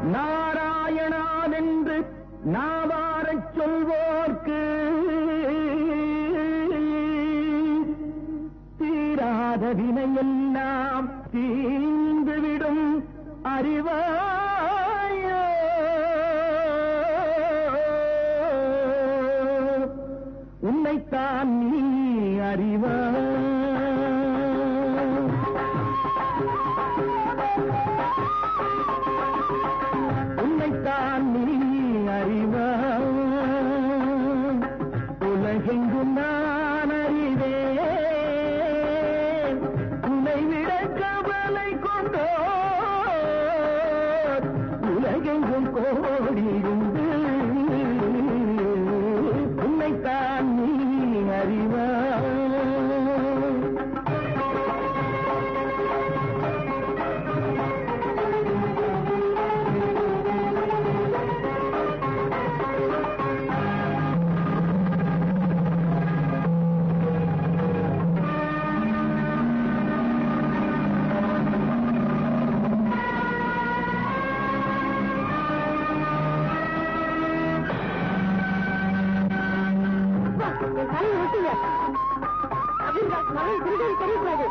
நாராயணாவென்று நாவாரச் சொல்வோர்க்கு தீராத வினையெல்லாம் தீர்ந்துவிடும் அறிவாயோ உன்னைத்தான் நீ அறிவாய் உன்னைத்தான் நீ அறிவாய் உலகெங்கும் நான் அறிவேன் உன்னை விட கவலை கொண்டோ உலகெங்கும் கோடியுண்டு உன்னைத்தான் நீ அறிவாய் அப்பா, என் தலையை விட்டுங்க அப்படின்னு மகன் திருடி தெரியக்கூடாது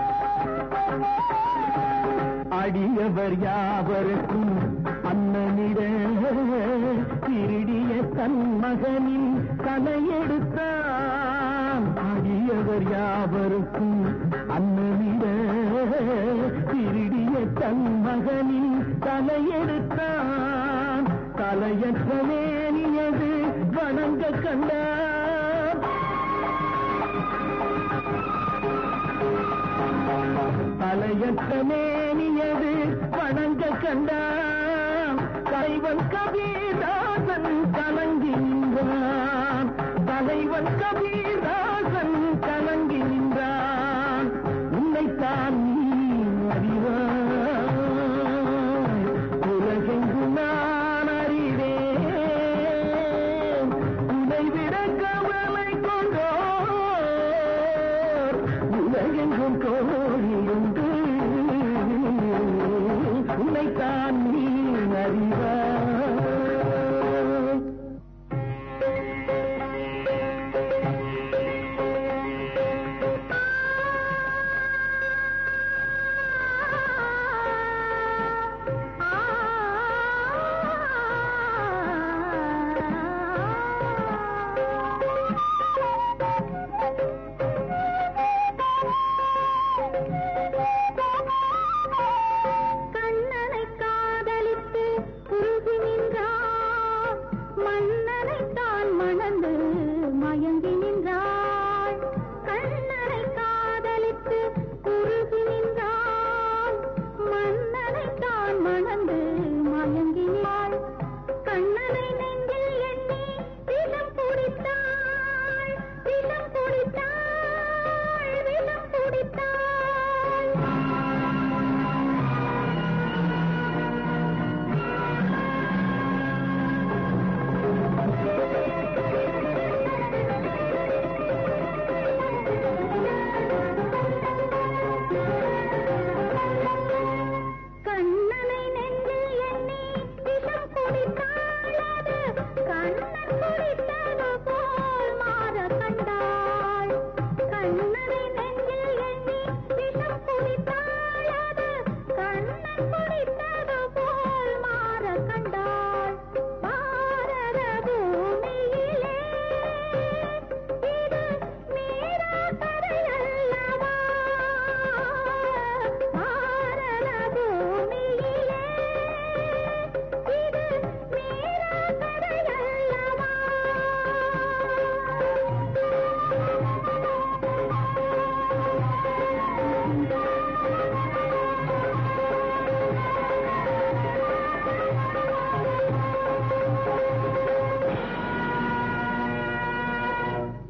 அடியவர் யாவருக்கும் அண்ணனிட திருடிய தன் மகனின் தலையெடுத்தான் அடியவர் யாவருக்கும் அண்ணனிட திருடிய தன் மகனின் தலையெடுத்தான் தலையற்ற மேனியது வணங்க கண்டான் தலையற்ற மேனியது வணங்க கண்டான் தலைவன் கபீர்தாசன் கலங்கி நின்றான் தலைவன் கபீர்தாசன் கலங்கி நின்றான் உன்னைத்தான் நீ அறிவாய் உலகெங்கு நான் அறிவேன் உன்னை விட கவலை கொண்டோர் உலகெங்கும் கோழியுண்டு உன்னைத்தான் நீ அறிவாய்